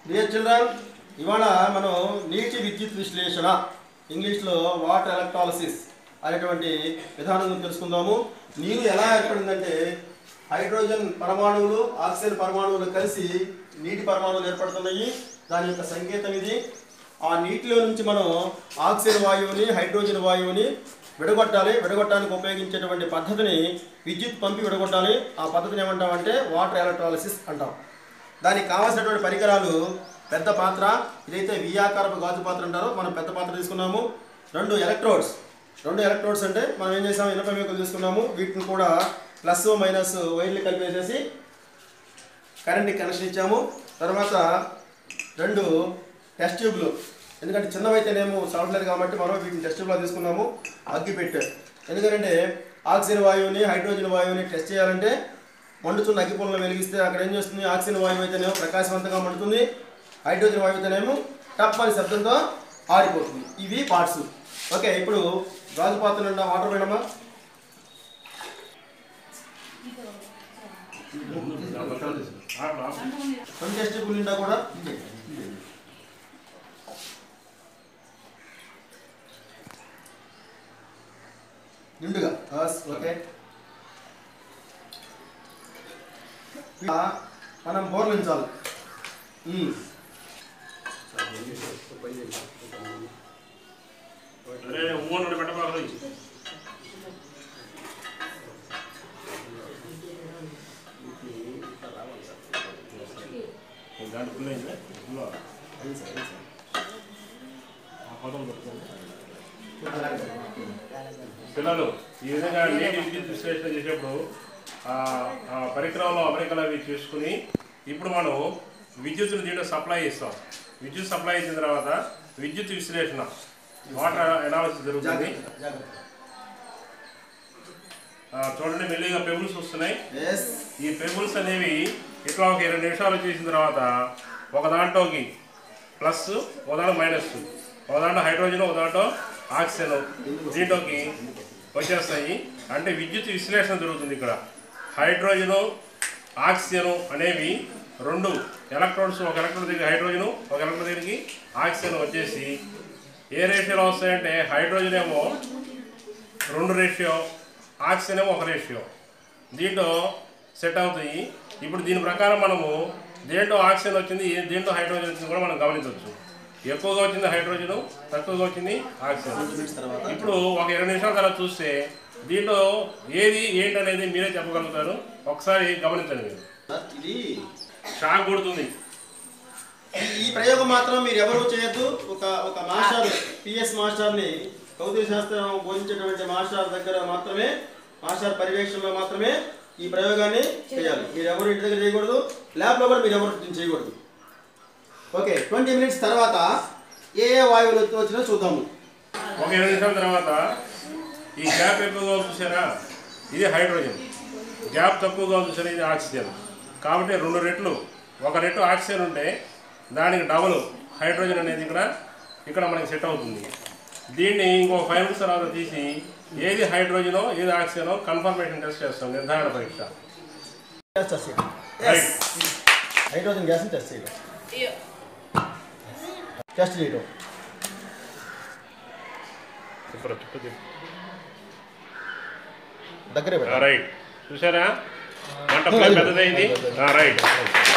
Dear children ఇవాళ మనం నీటి విద్యుత్ విశ్లేషణ ఇంగ్లీష్లో వాటర్ ఎలక్ట్రాలసిస్ అనేటువంటి విధానం గురించి తెలుసుకుందాము నీరు ఎలా ఏర్పడిందంటే హైడ్రోజన్ పరమాణువులు ఆక్సిజన్ పరమాణువులు కలిసి నీటి పరమాణువులు ఏర్పడుతున్నాయి దాని యొక్క సంకేతం ఇది ఆ నీటిలో నుంచి మనం ఆక్సిజన్ వాయువుని హైడ్రోజన్ వాయువుని విడగొట్టాలి విడగొట్టడానికి ఉపయోగించేటువంటి పద్ధతిని విద్యుత్ పంపి విడగొట్టాలి ఆ పద్ధతిని ఏమంటామంటే వాటర్ ఎలక్ట్రాలసిస్ అంటాం దానికి కావాల్సినటువంటి పరికరాలు పెద్ద పాత్ర ఇదైతే వియాకారపు గాజు పాత్ర అంటారు మనం పెద్ద పాత్ర తీసుకున్నాము రెండు ఎలక్ట్రోడ్స్ రెండు ఎలక్ట్రోడ్స్ అంటే మనం ఏం చేసాము ఇనప మేకలు తీసుకున్నాము వీటిని కూడా ప్లస్ మైనస్ వైర్లు కలిపేసేసి కరెంట్కి కనెక్షన్ ఇచ్చాము తర్వాత రెండు టెస్ట్ ట్యూబ్లు ఎందుకంటే చిన్నవైతేనేమో సాఫ్ట్వేర్ కాబట్టి మనం వీటిని టెస్ట్ ట్యూబ్లో తీసుకున్నాము అగ్గి పెట్టే ఎందుకంటే ఆక్సిజన్ వాయువుని హైడ్రోజన్ వాయువుని టెస్ట్ చేయాలంటే మండుతున్న అగ్గి పొలను వెలిగిస్తే అక్కడ ఏం చేస్తుంది ఆక్సిజన్ వాయువు అయితేనేమో ప్రకాశవంతంగా మండుతుంది హైడ్రోజన్ వాయువు అయితేనేమో టప్ అని శబ్దంతో ఆరిపోతుంది ఇవి పార్ట్స్ ఓకే ఇప్పుడు గాజు పాత్ర నిండా వాటర్ పోయినమ్మా రెండు టెస్ట్ ట్యూబ్ నిండా కూడా నిండుగా బస్ ఓకే ఇలా మనం బోర్లించాలి ఉమ్. అరే ఊరు పెట్టబాకు దాంట్లో ఫుల్ అయిందా ఫుల్ పదం పడుతుంది పిల్లలు ఈ విధంగా నీటి విద్యుత్ విశ్లేషణ చేసేప్పుడు ఆ ఆ పరికరంలో అమరికలు అవి చేసుకుని ఇప్పుడు మనం విద్యుత్తును దీంట్లో సప్లై చేస్తాం విద్యుత్ సప్లై చేసిన తర్వాత విద్యుత్ విశ్లేషణ వాటర్ అనాలిసిస్ జరుగుతుంది జాగ్రత్త జాగ్రత్త ఆ, చూడండి మెల్లిగా పెబుల్స్ వస్తున్నాయి ఎస్ ఈ పెబుల్స్ అనేవి ఇట్లా ఒక ఇరవై నిమిషాలు చేసిన తర్వాత ఒక దాంట్లోకి ప్లస్ ఒక దాంట్లో మైనస్ ఒక దాంట్లో హైడ్రోజన్ ఒక దాంట్లో ఆక్సిజన్ దీంట్లోకి వచ్చేస్తాయి అంటే విద్యుత్ విశ్లేషణ జరుగుతుంది ఇక్కడ హైడ్రోజను ఆక్సిజన్ అనేవి రెండు ఎలక్ట్రాన్స్ ఒక ఎలక్ట్రాన్ దగ్గర హైడ్రోజన్ ఒక ఎలక్ట్రాన్ దగ్గరికి ఆక్సిజన్ వచ్చేసి ఏ రేషియోలో వస్తాయంటే హైడ్రోజన్ ఏమో రెండు రేషియో ఆక్సిజన్ ఏమో ఒక రేషియో దీంట్లో సెట్ అవుతాయి ఇప్పుడు దీని ప్రకారం మనము దేంట్లో ఆక్సిజన్ వచ్చింది ఏ- దేంట్లో హైడ్రోజన్ వచ్చింది కూడా మనం గమనించవచ్చు ఎక్కువగా వచ్చింది హైడ్రోజన్ తక్కువగా వచ్చింది ఆక్సిజన్ మినిట్స్ తర్వాత ఇప్పుడు ఒక ఇరవై నిమిషాల తర్వాత చూస్తే దీంట్లో ఏది ఏంటి అనేది మీరే చెప్పగలుగుతారు ఒకసారి గమనించండి మీరు ఇది షాక్ కొడుతుంది ఈ- ఈ ప్రయోగం మాత్రం మీరు ఎవరు చేయొద్దు ఒక ఒక మాస్టర్ పిఎస్ మాస్టర్ని భౌతిక శాస్త్రం బోధించేటువంటి మాస్టర్ దగ్గర మాత్రమే మాస్టర్ పర్యవేక్షణలో మాత్రమే ఈ ప్రయోగాన్ని చేయాలి మీరు ఎవరు ఇంటి దగ్గర చేయకూడదు ల్యాబ్లో కూడా మీరు ఎవరు దీన్ని చేయకూడదు ఓకే ట్వంటీ మినిట్స్ తర్వాత ఏ ఏ వాయువులు వచ్చినా చూద్దాము ఒక ఇరవై నిమిషాల తర్వాత ఈ గ్యాప్ ఎక్కువగా ఉంది చూసారా ఇది హైడ్రోజన్ గ్యాప్ తక్కువగా ఉంది చూసారా ఇది ఆక్సిజన్ కాబట్టి రెండు రెట్లు ఒక రెట్లు ఆక్సిజన్ ఉంటే దానికి డబుల్ హైడ్రోజన్ అనేది ఇక్కడ ఇక్కడ మనకి సెట్ అవుతుంది దీన్ని ఇంకో ఫైవ్ మినిట్స్ తర్వాత తీసి ఏది హైడ్రోజనో ఏది ఆక్సిజనో కన్ఫర్మేషన్ టెస్ట్ చేస్తాం నిర్ధారణ పరీక్ష టెస్ట్ చేయడం రైట్ హైడ్రోజన్ గ్యాస్ని టెస్ట్ చేయడం టెస్ట్ చేయడం చెప్పరా చుట్టూ చెప్పు దగ్గరే పెట్టాలి రైట్ చూసారా మంట ఫ్లేమ్ పెద్దదైంది రైట్